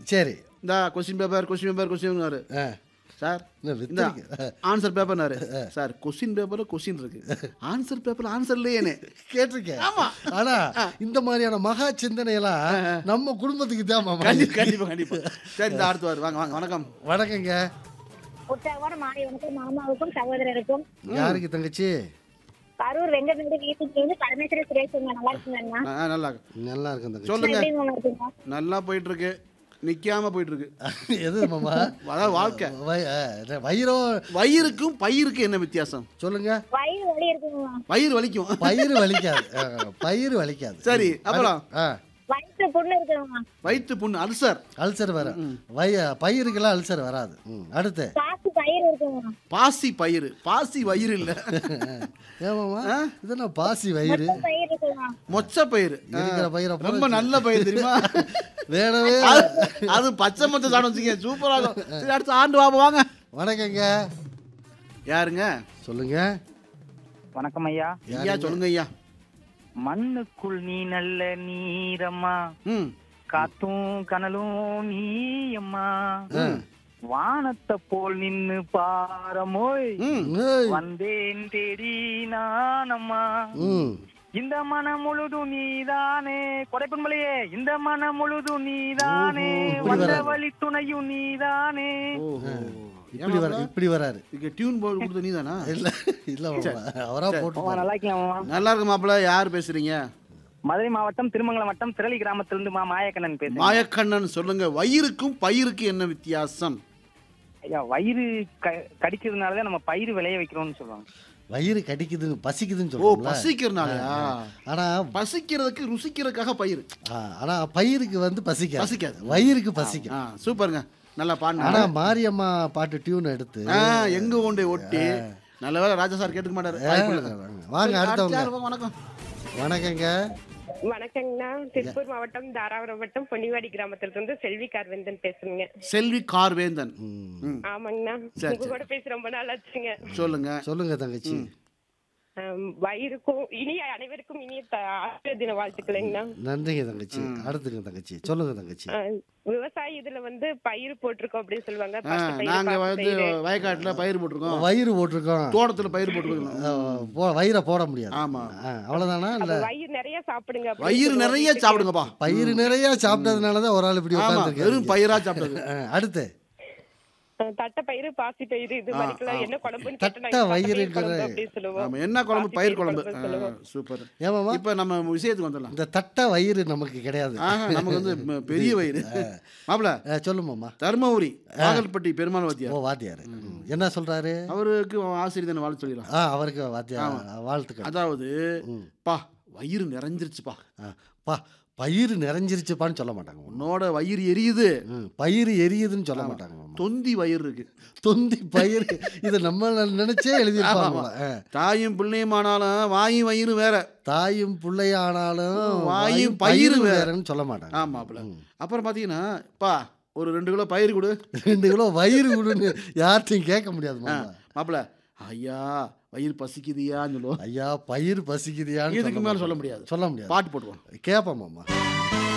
சரி இந்த question paper question paper question ஆ சார் என்ன இந்த வித்திரிக்கை? ஆன்சர் பேப்பர்னாரு சார் கொஸ்டின் பேப்பர்ல கொஸ்டின் இருக்கு ஆன்சர் பேப்பர்ல ஆன்சர் இல்லையேனே கேட்டிருக்கேன் ஆனா இந்த மாதிரியான மகா சிந்தனையெல்லாம் நம்ம குடும்பத்துக்கு தான் மாமா கண்டிப்பா கண்டிப்பா கண்டிப்பா சரி இந்த அடுத்து வாரு வாங்க வாங்க வணக்கம் வணக்கங்க உற்சாகமான மாலை வணக்கம் மாமாவுக்கும் சகோதரருக்கும் யாருக்கு தங்கச்சி கரூர் வெங்கமேடு வீட்டுக்கு வந்து பரமேஸ்வர சுரேஷுங்க நல்லா இருக்குங்கண்ணா ஆ, ஆ, நல்லா நல்லா இருக்கும் தங்கச்சி சொல்லுங்க எப்படி மாமா இருக்கீங்க நல்லா போயிட்டு இருக்கு நிக்காம போயிட்டு இருக்கு எது மாமா அதாவது வாழ்க்கை வய- ஆ, என்ன, வயிறோ வயிறுக்கும் பயிருக்கு என்ன வித்தியாசம் சொல்லுங்க வயிறு வலி இருக்குங்க வயிறு வலிக்கும் பயிறு வலிக்காது ஆ, பயிறு வலிக்காது சரி அப்புறம் ஆ வயிற்று புண்ணு இருக்குங்க வயிற்று புண்ணு அல்சர் அல்சர் வர வய பயிருக்கெல்லாம் அல்சர் வராது ம், அடுத்து காசு பயிர் இருக்குங்க பாசி பயிறு பாசி வயிறு இல்ல ஏமாமா இதெல்லாம் பாசி வயிறு பயிர் இருக்குங்க மொச்ச பயிறு ஆ, இருக்கிற பயிரை பூரா ரொம்ப நல்ல பயிர் தெரியுமா வேணவே அது- அது பச்சை மொச்சை சாப்பிட வச்சுக்க சூப்பரா இருக்கும் சரி அடுத்த ஆண்டு வாங்க வாங்க வணக்கங்க யாருங்க சொல்லுங்க வணக்கம் ஐயா ஐயா சொல்லுங்க ஐயா மண்ணுக்குள் நீ நல்ல நீரம்மா ம் காத்தும் கனலும் நீயம்மா வானத்தை போல் நின்னு பாரமோய் ம் ஏய், வந்தேன் தேடி நானம்மா ம் இந்த மனம் முழுதும் நீதானே கொடைப்பன்மலையே இந்த மனம் முழுதும் நீதானே வந்த வழி துணையும் நீதானே ஓஹோ இப்படி வர இப்படி வராரு இதுக்கு டியூன் போர்டு கொடுத்த நீ தானா இல்ல இல்ல மாமா அவரா போட்டு அம்மா, நல்லா இருக்கலாமா நல்லா இருக்கு மாப்பிள்ள யார் பேசுறீங்க மதுரை மாவட்டம் திருமங்கலம் வட்டம் திரளி கிராமத்திலிருந்து மா மாயக்கண்ணன் பேசுறேன் மாயக்கண்ணன் சொல்லுங்க வயிறுக்கும் பயிருக்கு என்ன வித்தியாசம் ஐயா வயிறு க- கடிக்கிறதுனாலதான் நம்ம பயிர் விளைய வைக்கிறோம்னு சொல்லுவாங்க வயிறு கடிக்குதுன்னு பசிக்குதுன்னு ஓ சொல்றோம்ல பசிக்கிறனாலயா ஆனா பசிக்கிறதுக்கு ருசிக்கிறதுக்காக பயிர் ஆ, ஆனா பயிருக்கு வந்து பசிக்காது பசிக்காது. வயிறுக்கு பசிக்கும் ஆ சூப்பருங்க நல்லா ஆனா பாடினா மாரியம்மா பாட்டு டியூன் எடுத்து ஆ, எங்க கொண்டு ஒட்டி நல்ல வேளை ராஜா சார் கேட்டுக்க மாட்டாரு வாய்ப்பு இல்ல. வாங்க சரி, அடுத்தவங்க யார் வாங்க, வணக்கம் வணக்கங்க வணக்கங்கண்ணா திருப்பூர் மாவட்டம் தாராபுரம் வட்டம் பொன்னிவாடி கிராமத்துல இருந்து செல்வி கார்வெந்தன் பேசுறேங்க செல்வி கார்வேந்தன் ம், ஆமாங்கண்ணா சரி, உங்க கூட பேசி ரொம்ப நாள் ஆச்சுங்க சொல்லுங்க சொல்லுங்க தங்கச்சி ஆம், வயிறுக்கும் இனிய அனைவருக்கும் இனிய த- ஆசிரியர் தின வாழ்த்துக்களைங்கண்ணா நன்றிங்க தங்கச்சி அடுத்துங்க தங்கச்சி சொல்லுங்க தங்கச்சி ஆ, விவசாய இதுல வந்து பயிர் போட்டிருக்கோம் அப்படின்னு சொல்லுவாங்க ஆ, பச்சை பயிறு, நாங்க பாசி வந்து பயிறு. வயக்காட்டுல பயிர் போட்டிருக்கோம் வயிறு போட்டிருக்கோம் தோட்டத்துல பயிர் போட்டிருக்கோம் ஆ, போ- வயிறை போட முடியாது ஆமா ஆ, அவ்வளவுதானா இல்ல அப்ப வயிறு நிறைய சாப்பிடுங்க அப்படின்னு வயிறு சொல்லுவாங்க. நிறைய சாப்பிடுங்கப்பா பயிறு நிறைய சாப்பிட்டதுனால ஒரு ஆள் இப்படி ஆமா வெறும் உட்காந்துருக்காரு பயிரா சாப்பிட்டது அடுத்து ஆ, தட்டை பயிறு பாசி பயிறு இது மாதிரிக்கெல்லாம் என்ன குழம்புன்னு கேட்டா தட்டை நாங்க வயிறு தட்டைப்பயிறு குழம்பு இருக்கிற- அப்படின்னு சொல்லுவோம் ஆமா என்ன குழம்பு பாசி பயிர் குழம்பு குழம்புன்னு சொல்லுவோம். ஆ, சூப்பர் ஏமாமா இப்ப நம்ம விஷயத்துக்கு வந்துடலாம் இந்த தட்டை வயிறு நமக்கு கிடையாது ஆஹா, நமக்கு வந்து ம- பெரிய வயிறு மாப்பிள ஆ, சொல்லுமாம்மா தர்மபுரி நாகல்பட்டி பெருமாள் ஓ வாத்தியார் வாத்தியார் ம். என்ன சொல்றாரு அவருக்கு ஆசிரியர் தானே வாழ்த்து சொல்லிடலாம் ஆ அவருக்கு வாத்தியார் வாழ்த்துக்கள் அதாவது பா வயிறு நிறைஞ்சிருச்சுப்பா ஆ, பா பயிர் நிறைஞ்சிருச்சுப்பான்னு சொல்ல மாட்டாங்க மாமா. உன்னோட வயிறு எரியுது ம், பயிர் எரியுதுன்னு சொல்ல மாட்டாங்க மாமா. தொந்தி வயிறு இருக்கு தொந்தி பயிர் இது நம்ம நினைச்சே எழுதியிருப்பாங்க ஆ. தாயும் பிள்ளையுமானாலும் வாயும் வயிறு வேற தாயும் பிள்ளையானாலும் வாயும் வாயும் பயிரு பயிர் வேற. வேறன்னு சொல்ல மாட்டாங்க ஆமாப்ல அப்புறம் பாத்தீங்கன்னா பா ஒரு ரெண்டு கிலோ பயிர் கொடு ரெண்டு கிலோ வயிறு விடுன்னு யார்ட்டையும் கேட்க முடியாது மாமா. மாப்பிள ஐயா வயிறு பசிக்குதியான்னு சொல்லுவோம் ஐயா பயிர் பசிக்குதியான்னு இதுக்கு மேல மாட்டாங்க. சொல்ல முடியாது சொல்ல முடியாது பாட்டு போட்டுவோம் கேட்போம் மாமா